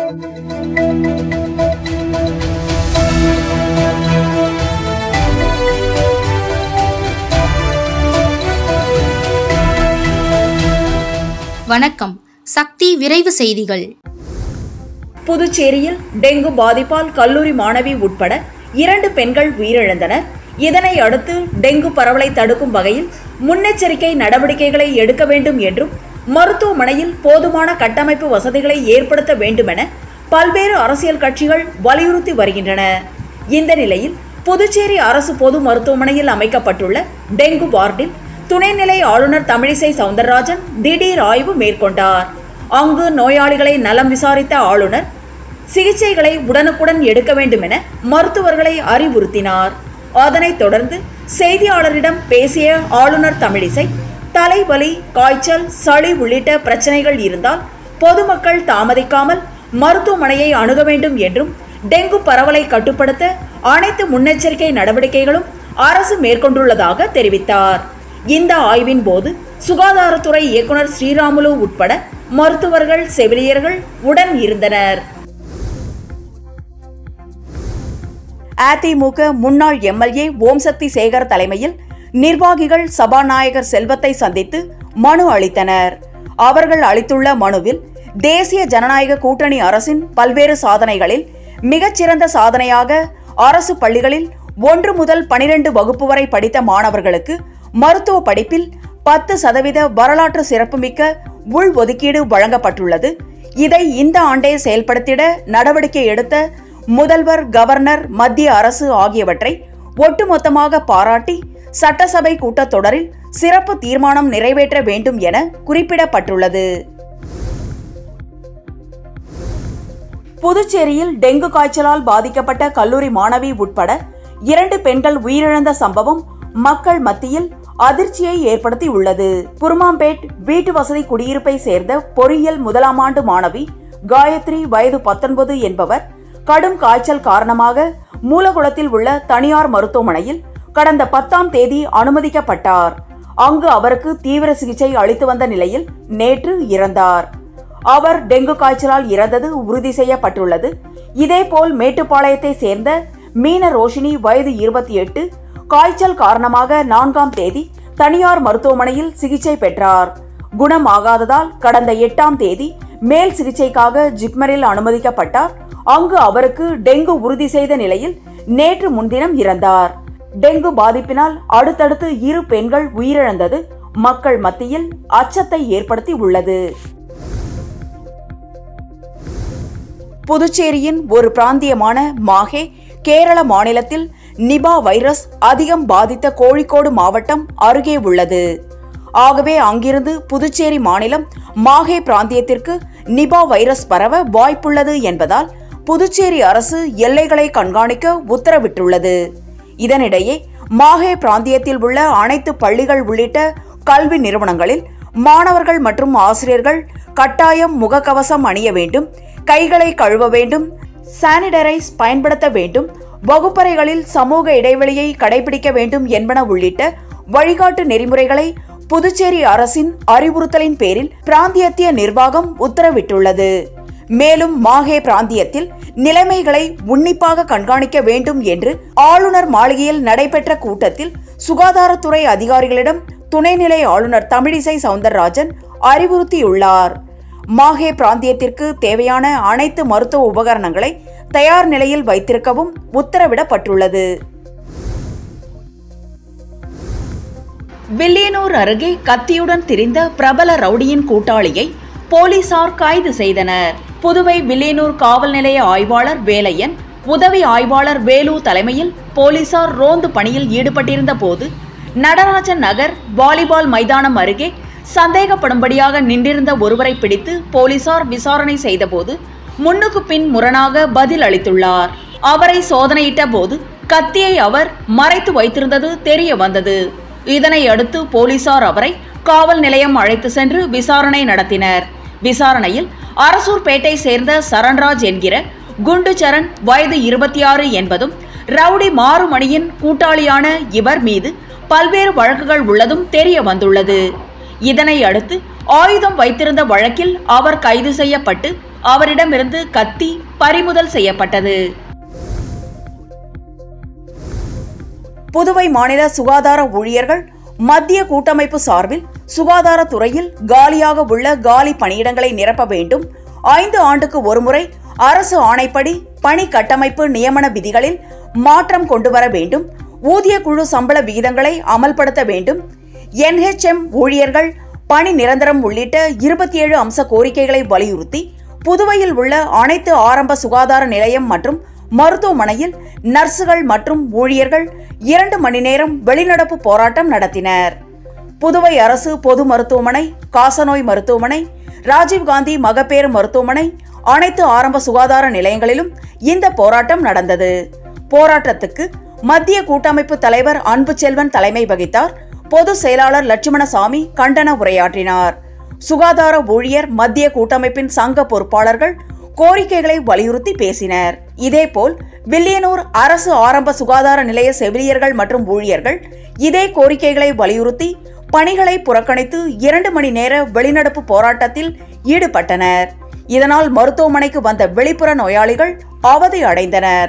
வணக்கம் சக்தி விரைவு செய்திகள் புதுச்சேரியில் டெங்கு பாதிப்பால் கல்லூரி மாணவி உட்பட இரண்டு பெண்கள் உயிரிழந்தனர் இதனை அடுத்து டெங்கு பரவலை தடுக்கும் வகையில் முன்னெச்சரிக்கை நடவடிக்கைகளை எடுக்க வேண்டும் என்றும் மருத்துவமனையில் போதுமான கட்டமைப்பு வசதிகளை ஏற்படுத்த வேண்டுமென பல்வேறு அரசியல் கட்சிகள் வலியுறுத்தி வருகின்றன இந்த நிலையில் புதுச்சேரி அரசு பொது மருத்துவமனையில் அமைக்கப்பட்டுள்ள டெங்கு வார்டில் துணைநிலை ஆளுநர் தமிழிசை சவுந்தரராஜன் திடீர் ஆய்வு மேற்கொண்டார் அங்கு நோயாளிகளை நலம் விசாரித்த ஆளுநர் சிகிச்சைகளை உடனுக்குடன் எடுக்க வேண்டும் என மருத்துவர்களை அறிவுறுத்தினார் அதனைத் தொடர்ந்து செய்தியாளரிடம் பேசிய ஆளுநர் தமிழிசை தலைவலி காய்ச்சல் சளி உள்ளிட்ட பிரச்சனைகள் இருந்தால் பொதுமக்கள் தாமதிக்காமல் மருத்துவமனையை அணுக வேண்டும் என்றும் டெங்கு பரவலை கட்டுப்படுத்த அனைத்து முன்னெச்சரிக்கை நடவடிக்கைகளும் அரசு மேற்கொண்டுள்ளதாக தெரிவித்தார் இந்த ஆய்வின் போது சுகாதாரத்துறை இயக்குனர் ஸ்ரீராமுலு உட்பட மருத்துவர்கள் செவிலியர்கள் உடன் இருந்தனர் அதிமுக முன்னாள் எம்எல்ஏ ஓம் சக்தி சேகர் தலைமையில் நிர்வாகிகள் சபாநாயகர் செல்வத்தை சந்தித்து மனு அளித்தனர் அவர்கள் அளித்துள்ள மனுவில் தேசிய ஜனநாயக கூட்டணி அரசின் பல்வேறு சாதனைகளில் மிகச்சிறந்த சாதனையாக அரசு பள்ளிகளில் ஒன்று முதல் பனிரெண்டு வகுப்பு வரை படித்த மாணவர்களுக்கு மருத்துவ படிப்பில் பத்து சதவீத வரலாற்று சிறப்புமிக்க உள் ஒதுக்கீடு வழங்கப்பட்டுள்ளது இதை இந்த ஆண்டே செயல்படுத்திட நடவடிக்கை எடுத்த முதல்வர் கவர்னர் மத்திய அரசு ஆகியவற்றை ஒட்டுமொத்தமாக பாராட்டி சட்டசபை கூட்டத்தொடரில் சிறப்பு தீர்மானம் நிறைவேற்ற வேண்டும் என குறிப்பிடப்பட்டுள்ளது புதுச்சேரியில் டெங்கு காய்ச்சலால் பாதிக்கப்பட்ட கல்லூரி மாணவி உட்பட இரண்டு பெண்கள் உயிரிழந்த சம்பவம் மக்கள் மத்தியில் அதிர்ச்சியை ஏற்படுத்தி உள்ளது புருமாம்பேட் வீட்டு வசதி குடியிருப்பை சேர்ந்த பொறியியல் முதலாம் ஆண்டு மாணவி காயத்ரி வயது பத்தொன்பது என்பவர் கடும் காய்ச்சல் காரணமாக மூலகுளத்தில் உள்ள தனியார் மருத்துவமனையில் கடந்த பத்தாம் தேதி அனுமதிக்கப்பட்டார் அங்கு அவருக்கு தீவிர சிகிச்சை அளித்து வந்த நிலையில் நேற்று இறந்தார் அவர் டெங்கு காய்ச்சலால் இறந்தது உறுதி செய்யப்பட்டுள்ளது இதேபோல் மேட்டுப்பாளையத்தை சேர்ந்த மீன ரோஷினி வயது இருபத்தி எட்டு காய்ச்சல் காரணமாக நான்காம் தேதி தனியார் மருத்துவமனையில் சிகிச்சை பெற்றார் குணமாகாததால் கடந்த எட்டாம் தேதி மேல் சிகிச்சைக்காக ஜிப்மரில் அனுமதிக்கப்பட்டார் அங்கு அவருக்கு டெங்கு உறுதி செய்த நிலையில் நேற்று முன்தினம் இறந்தார் டெங்கு பாதிப்பினால் அடுத்தடுத்து இரு பெண்கள் உயிரிழந்தது மக்கள் மத்தியில் அச்சத்தை ஏற்படுத்தி உள்ளது புதுச்சேரியின் ஒரு பிராந்தியமான மாஹே கேரள மாநிலத்தில் நிபா வைரஸ் அதிகம் பாதித்த கோழிக்கோடு மாவட்டம் அருகே உள்ளது ஆகவே அங்கிருந்து புதுச்சேரி மாநிலம் மாஹே பிராந்தியத்திற்கு நிபா வைரஸ் பரவ வாய்ப்புள்ளது என்பதால் புதுச்சேரி அரசு எல்லைகளை கண்காணிக்க உத்தரவிட்டுள்ளது இதனிடையே மாஹே பிராந்தியத்தில் உள்ள அனைத்து பள்ளிகள் உள்ளிட்ட கல்வி நிறுவனங்களில் மாணவர்கள் மற்றும் ஆசிரியர்கள் கட்டாயம் முகக்கவசம் அணிய வேண்டும் கைகளை கழுவ வேண்டும் சானிடைரைஸ் பயன்படுத்த வேண்டும் வகுப்பறைகளில் சமூக இடைவெளியை கடைபிடிக்க வேண்டும் என்பன உள்ளிட்ட வழிகாட்டு நெறிமுறைகளை புதுச்சேரி அரசின் அறிவுறுத்தலின் பேரில் பிராந்தியத்திய நிர்வாகம் உத்தரவிட்டுள்ளது மேலும் மாஹே பிராந்தியத்தில் நிலைமைகளை உன்னிப்பாக கண்காணிக்க வேண்டும் என்று ஆளுநர் மாளிகையில் நடைபெற்ற கூட்டத்தில் சுகாதாரத்துறை அதிகாரிகளிடம் துணைநிலை ஆளுநர் தமிழிசை சவுந்தரராஜன் அறிவுறுத்தியுள்ளார் மாஹே பிராந்தியத்திற்கு தேவையான அனைத்து மருத்துவ உபகரணங்களை தயார் நிலையில் வைத்திருக்கவும் உத்தரவிடப்பட்டுள்ளது வில்லியனூர் அருகே கத்தியுடன் திரிந்த பிரபல ரவுடியின் கூட்டாளியை போலீசார் கைது செய்தனர் புதுவை வில்லியனூர் காவல் நிலைய ஆய்வாளர் வேலையன் உதவி ஆய்வாளர் வேலு தலைமையில் போலீசார் ரோந்து பணியில் ஈடுபட்டிருந்த போது நடராஜன் நகர் வாலிபால் மைதானம் அருகே சந்தேகப்படும்படியாக நின்றிருந்த ஒருவரை பிடித்து போலீசார் விசாரணை செய்தபோது முன்னுக்கு பின் முரணாக பதில் அளித்துள்ளார் அவரை சோதனையிட்ட போது கத்தியை அவர் மறைத்து வைத்திருந்தது தெரிய வந்தது இதனை அடுத்து போலீசார் அவரை காவல் நிலையம் அழைத்து சென்று விசாரணை நடத்தினர் விசாரணையில் அரசூர்பேட்டை சேர்ந்த சரண்ராஜ் என்கிற குண்டுச்சரண் வயது இருபத்தி ஆறு என்பதும் ரவுடி மாறுமணியின் கூட்டாளியான இவர் மீது பல்வேறு வழக்குகள் உள்ளதும் தெரிய வந்துள்ளது இதனை அடுத்து ஆயுதம் வைத்திருந்த வழக்கில் அவர் கைது செய்யப்பட்டு அவரிடமிருந்து கத்தி பறிமுதல் செய்யப்பட்டது புதுவை மாநில சுகாதார ஊழியர்கள் மத்திய கூட்டமைப்பு சார்பில் சுகாதாரத்துறையில் காலியாக உள்ள காலி பணியிடங்களை நிரப்ப வேண்டும் ஐந்து ஆண்டுக்கு ஒருமுறை அரசு ஆணைப்படி பணி கட்டமைப்பு நியமன விதிகளில் மாற்றம் கொண்டு வர வேண்டும் ஊதிய குழு சம்பள விகிதங்களை அமல்படுத்த வேண்டும் என்ஹெச்எம் ஊழியர்கள் பணி நிரந்தரம் உள்ளிட்ட இருபத்தி ஏழு அம்ச கோரிக்கைகளை வலியுறுத்தி புதுவையில் உள்ள அனைத்து ஆரம்ப சுகாதார நிலையம் மற்றும் மருத்துவமனையில் நர்சுகள் மற்றும் ஊழியர்கள் இரண்டு மணி நேரம் வெளிநடப்பு போராட்டம் நடத்தினர் புதுவை அரசு பொது மருத்துவமனை காசநோய் மருத்துவமனை ராஜீவ்காந்தி மகப்பேறு மருத்துவமனை அனைத்து ஆரம்ப சுகாதார நிலையங்களிலும் இந்த போராட்டம் நடந்தது போராட்டத்துக்கு மத்திய கூட்டமைப்பு தலைவர் அன்பு செல்வன் தலைமை வகித்தார் பொது செயலாளர் லட்சுமணசாமி கண்டன உரையாற்றினார் சுகாதார ஊழியர் மத்திய கூட்டமைப்பின் சங்க பொறுப்பாளர்கள் கோரிக்கைகளை வலியுறுத்தி பேசினர் இதேபோல் வில்லியனூர் அரசு ஆரம்ப சுகாதார நிலைய செவிலியர்கள் மற்றும் ஊழியர்கள் இதே கோரிக்கைகளை வலியுறுத்தி பணிகளை புறக்கணித்து இரண்டு மணி நேர வெளிநடப்பு போராட்டத்தில் ஈடுபட்டனர் இதனால் மருத்துவமனைக்கு வந்த வெளிப்புற நோயாளிகள் அவதி அடைந்தனர்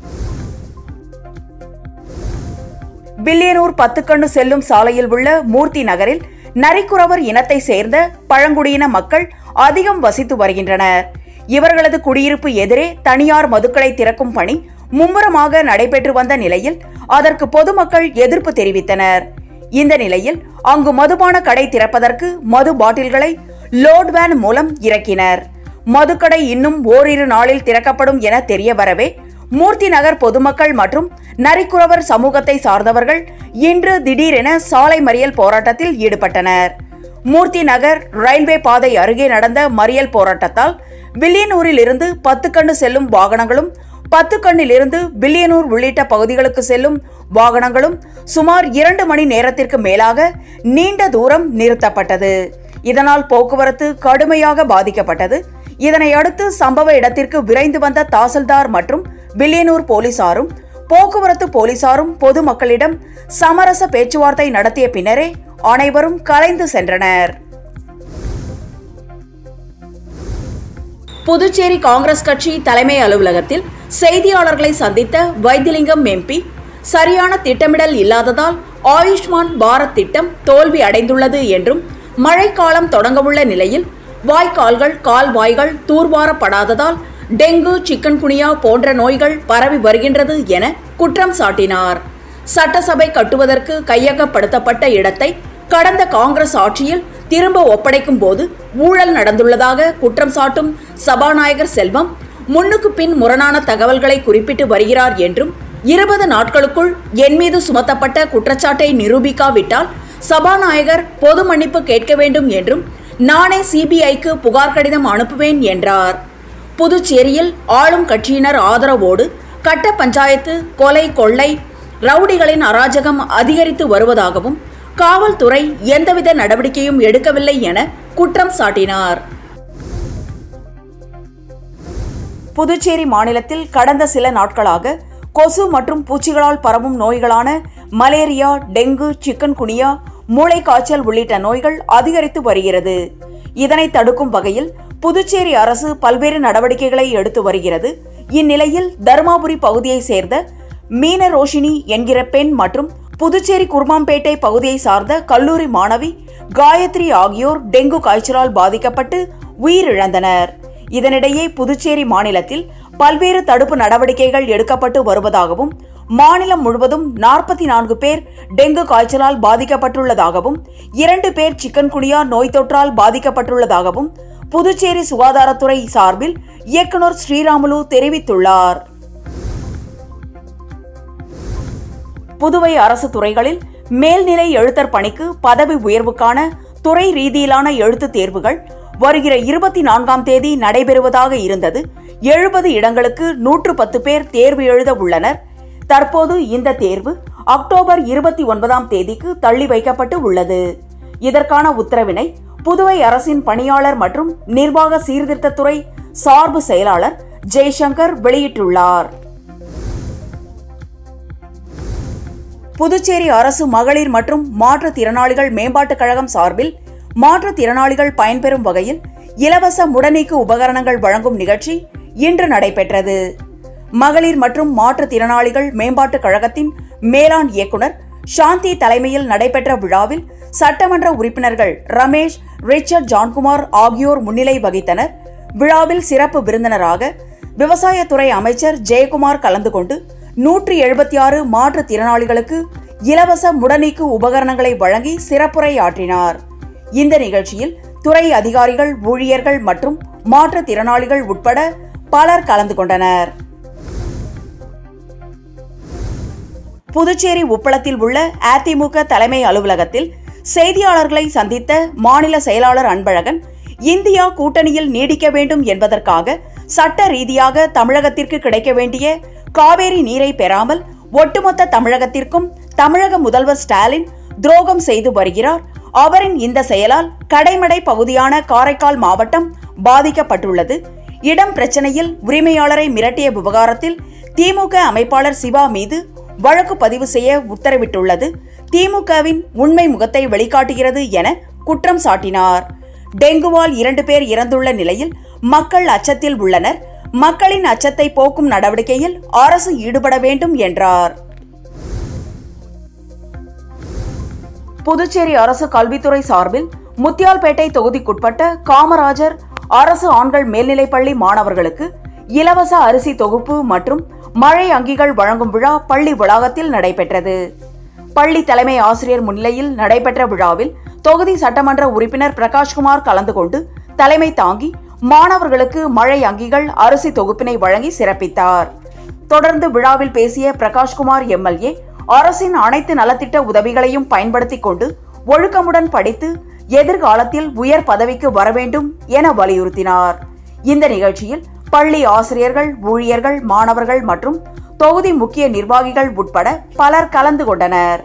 வில்லியனூர் பத்துக்கண்ணு செல்லும் சாலையில் உள்ள மூர்த்தி நகரில் நரிக்குறவர் இனத்தை சேர்ந்த பழங்குடியின மக்கள் அதிகம் வசித்து வருகின்றனர் இவர்களது குடியிருப்பு எதிரே தனியார் மதுக்களை திறக்கும் பணி மும்முரமாக நடைபெற்று வந்த நிலையில் அதற்கு பொதுமக்கள் எதிர்ப்பு தெரிவித்தனர் இந்த நிலையில் அங்கு மதுபான கடை திறப்பதற்கு மது பாட்டில்களை லோட் வேன் மூலம் இறக்கினர் மதுக்கடை இன்னும் ஓரிரு நாளில் திறக்கப்படும் என தெரிய வரவே மூர்த்தி நகர் பொதுமக்கள் மற்றும் நரிக்குறவர் சமூகத்தை சார்ந்தவர்கள் இன்று திடீரென சாலை மறியல் போராட்டத்தில் ஈடுபட்டனர் மூர்த்தி நகர் ரயில்வே பாதை அருகே நடந்த மறியல் போராட்டத்தால் வில்லியனூரில் இருந்து பத்துக்கண்ணு செல்லும் வாகனங்களும் பத்துக்கண்ணில் இருந்து வில்லியனூர் உள்ளிட்ட பகுதிகளுக்கு செல்லும் வாகனங்களும் சுமார் இரண்டு மணி நேரத்திற்கு மேலாக நீண்ட தூரம் நிறுத்தப்பட்டது இதனால் போக்குவரத்து கடுமையாக பாதிக்கப்பட்டது இதனை அடுத்து சம்பவ இடத்திற்கு விரைந்து வந்த தாசில்தார் மற்றும் வில்லியனூர் போலீசாரும் போக்குவரத்து போலீசாரும் பொதுமக்களிடம் சமரச பேச்சுவார்த்தை நடத்திய பின்னரே அனைவரும் கலைந்து சென்றனர் புதுச்சேரி காங்கிரஸ் கட்சி தலைமை அலுவலகத்தில் செய்தியாளர்களை சந்தித்த வைத்திலிங்கம் எம்பி சரியான திட்டமிடல் இல்லாததால் ஆயுஷ்மான் பாரத் திட்டம் தோல்வி அடைந்துள்ளது என்றும் மழைக்காலம் தொடங்கவுள்ள நிலையில் வாய்க்கால்கள் கால்வாய்கள் தூர்வாரப்படாததால் டெங்கு சிக்கன்குனியா போன்ற நோய்கள் பரவி வருகின்றது என குற்றம் சாட்டினார் சட்டசபை கட்டுவதற்கு கையகப்படுத்தப்பட்ட இடத்தை கடந்த காங்கிரஸ் ஆட்சியில் திரும்ப ஒப்படைக்கும் போது ஊழல் நடந்துள்ளதாக குற்றம் சாட்டும் சபாநாயகர் செல்வம் முன்னுக்கு பின் முரணான தகவல்களை குறிப்பிட்டு வருகிறார் என்றும் இருபது நாட்களுக்குள் என் மீது சுமத்தப்பட்ட குற்றச்சாட்டை நிரூபிக்காவிட்டால் சபாநாயகர் பொது மன்னிப்பு கேட்க வேண்டும் என்றும் நானே சிபிஐக்கு புகார் கடிதம் அனுப்புவேன் என்றார் புதுச்சேரியில் ஆளும் கட்சியினர் ஆதரவோடு கட்ட பஞ்சாயத்து கொலை கொள்ளை ரவுடிகளின் அராஜகம் அதிகரித்து வருவதாகவும் காவல்துறை எந்தவித நடவடிக்கையும் எடுக்கவில்லை என குற்றம் சாட்டினார் புதுச்சேரி மாநிலத்தில் கடந்த சில நாட்களாக கொசு மற்றும் பூச்சிகளால் பரவும் நோய்களான மலேரியா டெங்கு சிக்கன்குனியா மூளைக்காய்ச்சல் உள்ளிட்ட நோய்கள் அதிகரித்து வருகிறது இதனை தடுக்கும் வகையில் புதுச்சேரி அரசு பல்வேறு நடவடிக்கைகளை எடுத்து வருகிறது இந்நிலையில் தருமாபுரி பகுதியை சேர்ந்த மீன ரோஷினி என்கிற பெண் மற்றும் புதுச்சேரி குர்மாம்பேட்டை பகுதியை சார்ந்த கல்லூரி மாணவி காயத்ரி ஆகியோர் டெங்கு காய்ச்சலால் பாதிக்கப்பட்டு உயிரிழந்தனர் இதனிடையே புதுச்சேரி மாநிலத்தில் பல்வேறு தடுப்பு நடவடிக்கைகள் எடுக்கப்பட்டு வருவதாகவும் மாநிலம் முழுவதும் நாற்பத்தி நான்கு பேர் டெங்கு காய்ச்சலால் பாதிக்கப்பட்டுள்ளதாகவும் இரண்டு பேர் சிக்கன்குனியா நோய் தொற்றால் பாதிக்கப்பட்டுள்ளதாகவும் புதுச்சேரி சுகாதாரத்துறை சார்பில் இயக்குநர் ஸ்ரீராமுலு தெரிவித்துள்ளார் புதுவை அரசு துறைகளில் மேல்நிலை எழுத்தர் பணிக்கு பதவி உயர்வுக்கான துறை ரீதியிலான எழுத்துத் தேர்வுகள் வருகிற இருபத்தி நான்காம் தேதி நடைபெறுவதாக இருந்தது எழுபது இடங்களுக்கு நூற்று பத்து பேர் தேர்வு எழுத உள்ளனர் தற்போது இந்த தேர்வு அக்டோபர் இருபத்தி ஒன்பதாம் தேதிக்கு தள்ளி வைக்கப்பட்டு உள்ளது இதற்கான உத்தரவினை புதுவை அரசின் பணியாளர் மற்றும் நிர்வாக சீர்திருத்தத்துறை சார்பு செயலாளர் ஜெய்சங்கர் வெளியிட்டுள்ளார் புதுச்சேரி அரசு மகளிர் மற்றும் மாற்றுத்திறனாளிகள் மேம்பாட்டுக் கழகம் சார்பில் மாற்றுத்திறனாளிகள் பயன்பெறும் வகையில் இலவச முடநீக்கு உபகரணங்கள் வழங்கும் நிகழ்ச்சி இன்று நடைபெற்றது மகளிர் மற்றும் மாற்றுத்திறனாளிகள் மேம்பாட்டுக் கழகத்தின் மேலாண் இயக்குனர் சாந்தி தலைமையில் நடைபெற்ற விழாவில் சட்டமன்ற உறுப்பினர்கள் ரமேஷ் ரிச்சர்ட் ஜான்குமார் ஆகியோர் முன்னிலை வகித்தனர் விழாவில் சிறப்பு விருந்தினராக விவசாயத்துறை அமைச்சர் ஜெயக்குமார் கலந்து கொண்டு நூற்றி எழுபத்தி ஆறு மாற்றுத்திறனாளிகளுக்கு இலவச முடநீக்கு உபகரணங்களை வழங்கி சிறப்புரை ஆற்றினார் இந்த நிகழ்ச்சியில் துறை அதிகாரிகள் ஊழியர்கள் மற்றும் மாற்றுத்திறனாளிகள் உட்பட பலர் கலந்து கொண்டனர் புதுச்சேரி உப்பளத்தில் உள்ள அதிமுக தலைமை அலுவலகத்தில் செய்தியாளர்களை சந்தித்த மாநில செயலாளர் அன்பழகன் இந்தியா கூட்டணியில் நீடிக்க வேண்டும் என்பதற்காக சட்ட ரீதியாக தமிழகத்திற்கு கிடைக்க வேண்டிய காவேரி நீரை பெறாமல் ஒட்டுமொத்த தமிழகத்திற்கும் தமிழக முதல்வர் ஸ்டாலின் துரோகம் செய்து வருகிறார் அவரின் இந்த செயலால் கடைமடை பகுதியான காரைக்கால் மாவட்டம் பாதிக்கப்பட்டுள்ளது இடம் பிரச்சனையில் உரிமையாளரை மிரட்டிய விவகாரத்தில் திமுக அமைப்பாளர் சிவா மீது வழக்கு பதிவு செய்ய உத்தரவிட்டுள்ளது திமுகவின் உண்மை முகத்தை வெளிக்காட்டுகிறது என குற்றம் சாட்டினார் டெங்குவால் இரண்டு பேர் இறந்துள்ள நிலையில் மக்கள் அச்சத்தில் உள்ளனர் மக்களின் அச்சத்தை போக்கும் நடவடிக்கையில் அரசு ஈடுபட வேண்டும் என்றார் புதுச்சேரி அரசு கல்வித்துறை சார்பில் முத்தியால்பேட்டை தொகுதிக்குட்பட்ட காமராஜர் அரசு ஆண்கள் மேல்நிலைப்பள்ளி மாணவர்களுக்கு இலவச அரிசி தொகுப்பு மற்றும் மழை அங்கிகள் வழங்கும் விழா பள்ளி வளாகத்தில் நடைபெற்றது பள்ளி தலைமை ஆசிரியர் முன்னிலையில் நடைபெற்ற விழாவில் தொகுதி சட்டமன்ற உறுப்பினர் பிரகாஷ்குமார் கலந்து கொண்டு தலைமை தாங்கி மாணவர்களுக்கு மழை அங்கிகள் அரிசி தொகுப்பினை வழங்கி சிறப்பித்தார் தொடர்ந்து விழாவில் பேசிய பிரகாஷ்குமார் எம்எல்ஏ அரசின் அனைத்து நலத்திட்ட உதவிகளையும் பயன்படுத்திக் கொண்டு ஒழுக்கமுடன் படித்து எதிர்காலத்தில் உயர் பதவிக்கு வர வேண்டும் என வலியுறுத்தினார் இந்த நிகழ்ச்சியில் பள்ளி ஆசிரியர்கள் ஊழியர்கள் மாணவர்கள் மற்றும் தொகுதி முக்கிய நிர்வாகிகள் உட்பட பலர் கலந்து கொண்டனர்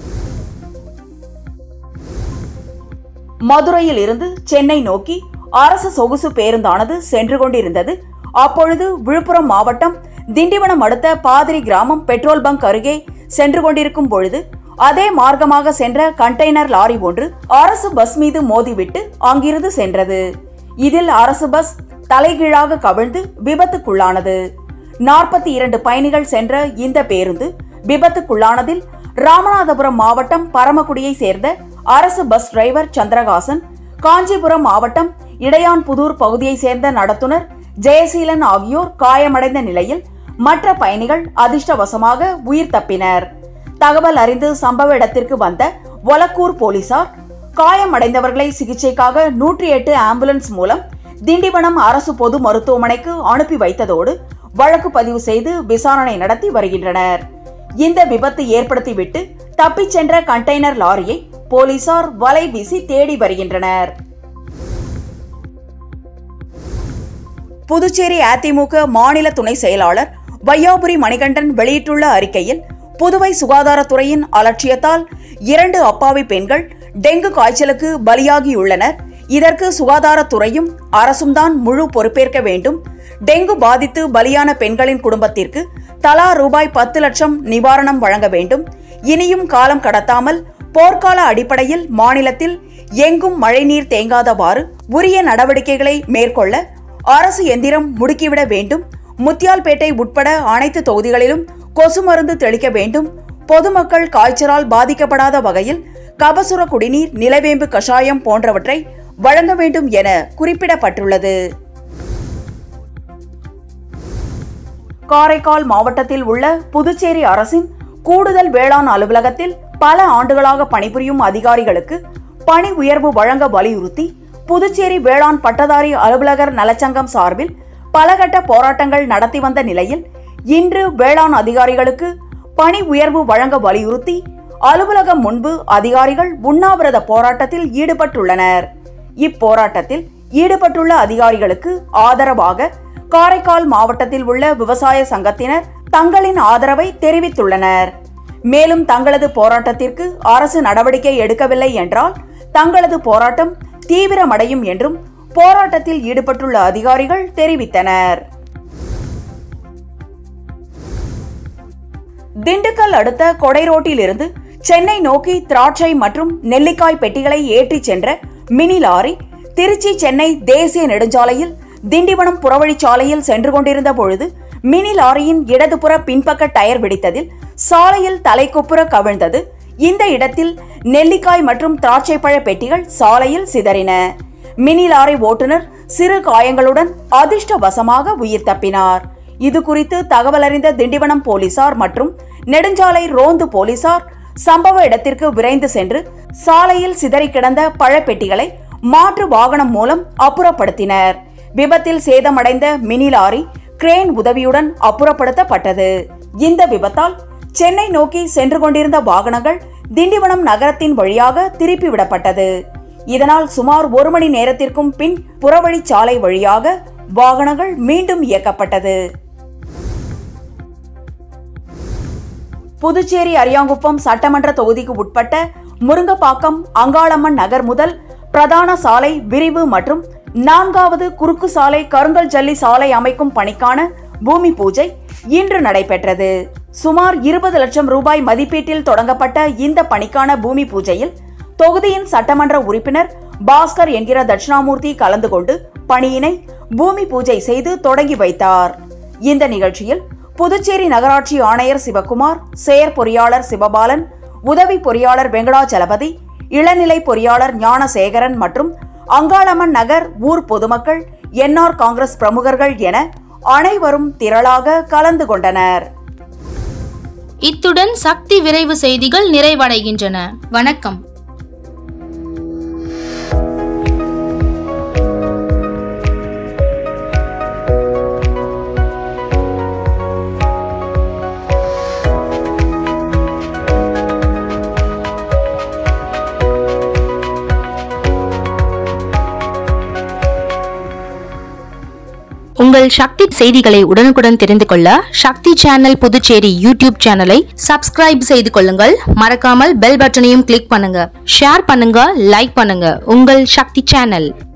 மதுரையில் இருந்து சென்னை நோக்கி அரசு சொகுசு பேருந்தானது சென்று கொண்டிருந்தது அப்பொழுது விழுப்புரம் மாவட்டம் திண்டிவனம் அடுத்த பாதிரி கிராமம் பெட்ரோல் பங்க் அருகே சென்று கொண்டிருக்கும் பொழுது அதே மார்க்கமாக சென்ற கண்டெய்னர் லாரி ஒன்று அரசு பஸ் மீது மோதிவிட்டு அங்கிருந்து சென்றது இதில் அரசு பஸ் தலைகீழாக கவிழ்ந்து விபத்துக்குள்ளானது நாற்பத்தி இரண்டு பயணிகள் சென்ற இந்த பேருந்து விபத்துக்குள்ளானதில் ராமநாதபுரம் மாவட்டம் பரமக்குடியை சேர்ந்த அரசு பஸ் டிரைவர் சந்திரகாசன் காஞ்சிபுரம் மாவட்டம் இடையான்புதூர் பகுதியை சேர்ந்த நடத்துனர் ஜெயசீலன் ஆகியோர் காயமடைந்த நிலையில் மற்ற பயணிகள் அதிர்ஷ்டவசமாக உயிர் தப்பினர் தகவல் அறிந்து சம்பவ இடத்திற்கு வந்த ஒலக்கூர் போலீசார் காயமடைந்தவர்களை சிகிச்சைக்காக நூற்றி எட்டு ஆம்புலன்ஸ் மூலம் திண்டிவனம் அரசு பொது மருத்துவமனைக்கு அனுப்பி வைத்ததோடு வழக்கு பதிவு செய்து விசாரணை நடத்தி வருகின்றனர் இந்த விபத்து ஏற்படுத்திவிட்டு தப்பிச் சென்ற கண்டெய்னர் லாரியை போலீசார் வலை வீசி தேடி வருகின்றனர் புதுச்சேரி அதிமுக மாநில துணை செயலாளர் வையாபுரி மணிகண்டன் வெளியிட்டுள்ள அறிக்கையில் புதுவை சுகாதாரத்துறையின் அலட்சியத்தால் இரண்டு அப்பாவி பெண்கள் டெங்கு காய்ச்சலுக்கு பலியாகியுள்ளனர் இதற்கு சுகாதாரத்துறையும் அரசும் தான் முழு பொறுப்பேற்க வேண்டும் டெங்கு பாதித்து பலியான பெண்களின் குடும்பத்திற்கு தலா ரூபாய் பத்து லட்சம் நிவாரணம் வழங்க வேண்டும் இனியும் காலம் கடத்தாமல் போர்க்கால அடிப்படையில் மாநிலத்தில் எங்கும் மழைநீர் தேங்காதவாறு உரிய நடவடிக்கைகளை மேற்கொள்ள அரசு எந்திரம் முடுக்கிவிட வேண்டும் முத்தியால்பேட்டை உட்பட அனைத்து தொகுதிகளிலும் கொசு மருந்து தெளிக்க வேண்டும் பொதுமக்கள் காய்ச்சலால் பாதிக்கப்படாத வகையில் கபசுர குடிநீர் நிலவேம்பு கஷாயம் போன்றவற்றை வழங்க வேண்டும் என குறிப்பிடப்பட்டுள்ளது காரைக்கால் மாவட்டத்தில் உள்ள புதுச்சேரி அரசின் கூடுதல் வேளாண் அலுவலகத்தில் பல ஆண்டுகளாக பணிபுரியும் அதிகாரிகளுக்கு பணி உயர்வு வழங்க வலியுறுத்தி புதுச்சேரி வேளாண் பட்டதாரி அலுவலகர் நலச்சங்கம் சார்பில் பலகட்ட போராட்டங்கள் நடத்தி வந்த நிலையில் இன்று வேளாண் அதிகாரிகளுக்கு பணி உயர்வு வழங்க வலியுறுத்தி அலுவலகம் முன்பு அதிகாரிகள் உண்ணாவிரத போராட்டத்தில் ஈடுபட்டுள்ளனர் இப்போராட்டத்தில் ஈடுபட்டுள்ள அதிகாரிகளுக்கு ஆதரவாக காரைக்கால் மாவட்டத்தில் உள்ள விவசாய சங்கத்தினர் தங்களின் ஆதரவை தெரிவித்துள்ளனர் மேலும் தங்களது போராட்டத்திற்கு அரசு நடவடிக்கை எடுக்கவில்லை என்றால் தங்களது போராட்டம் தீவிரமடையும் என்றும் போராட்டத்தில் ஈடுபட்டுள்ள அதிகாரிகள் தெரிவித்தனர் திண்டுக்கல் அடுத்த கொடை ரோட்டிலிருந்து சென்னை நோக்கி திராட்சை மற்றும் நெல்லிக்காய் பெட்டிகளை ஏற்றிச் சென்ற மினி லாரி திருச்சி சென்னை தேசிய நெடுஞ்சாலையில் திண்டிவனம் புறவழிச்சாலையில் சென்று கொண்டிருந்த பொழுது மினி லாரியின் இடதுபுற பின்பக்க டயர் வெடித்ததில் சாலையில் தலைக்குப்புற கவிழ்ந்தது இந்த இடத்தில் நெல்லிக்காய் மற்றும் திராட்சைப்பழ பெட்டிகள் சாலையில் சிதறின மினி லாரி ஓட்டுநர் சிறு காயங்களுடன் அதிர்ஷ்டவசமாக உயிர் தப்பினார் இது குறித்து தகவல் அறிந்த திண்டிவனம் போலீசார் மற்றும் நெடுஞ்சாலை ரோந்து போலீசார் சம்பவ இடத்திற்கு விரைந்து சென்று சாலையில் சிதறி கிடந்த பழப்பெட்டிகளை மாற்று வாகனம் மூலம் அப்புறப்படுத்தினர் விபத்தில் சேதமடைந்த மினி லாரி கிரேன் உதவியுடன் அப்புறப்படுத்தப்பட்டது இந்த விபத்தால் சென்னை நோக்கி சென்று கொண்டிருந்த வாகனங்கள் திண்டிவனம் நகரத்தின் வழியாக திருப்பி விடப்பட்டது இதனால் சுமார் ஒரு மணி நேரத்திற்கும் பின் புறவழிச்சாலை வழியாக வாகனங்கள் மீண்டும் இயக்கப்பட்டது புதுச்சேரி அரியாங்குப்பம் சட்டமன்ற தொகுதிக்கு உட்பட்ட முருங்கப்பாக்கம் அங்காளம்மன் நகர் முதல் பிரதான சாலை விரிவு மற்றும் நான்காவது குறுக்கு சாலை கருங்கல் ஜல்லி சாலை அமைக்கும் பணிக்கான பூமி பூஜை இன்று நடைபெற்றது சுமார் இருபது லட்சம் ரூபாய் மதிப்பீட்டில் தொடங்கப்பட்ட இந்த பணிக்கான பூமி பூஜையில் தொகுதியின் சட்டமன்ற உறுப்பினர் பாஸ்கர் என்கிற தட்சிணாமூர்த்தி கலந்து கொண்டு பணியினை பூமி பூஜை செய்து தொடங்கி வைத்தார் இந்த நிகழ்ச்சியில் புதுச்சேரி நகராட்சி ஆணையர் சிவக்குமார் செயற் பொறியாளர் சிவபாலன் உதவி பொறியாளர் வெங்கடாச்சலபதி இளநிலை பொறியாளர் ஞானசேகரன் மற்றும் அங்காளம்மன் நகர் ஊர் பொதுமக்கள் என்ஆர் காங்கிரஸ் பிரமுகர்கள் என அனைவரும் திரளாக கலந்து கொண்டனர் இத்துடன் சக்தி விரைவு செய்திகள் நிறைவடைகின்றன வணக்கம் உங்கள் சக்தி செய்திகளை உடனுக்குடன் தெரிந்து கொள்ள சக்தி சேனல் புதுச்சேரி யூடியூப் சேனலை சப்ஸ்கிரைப் செய்து கொள்ளுங்கள் மறக்காமல் பெல் பட்டனையும் கிளிக் பண்ணுங்க ஷேர் பண்ணுங்க லைக் பண்ணுங்க உங்கள் சக்தி சேனல்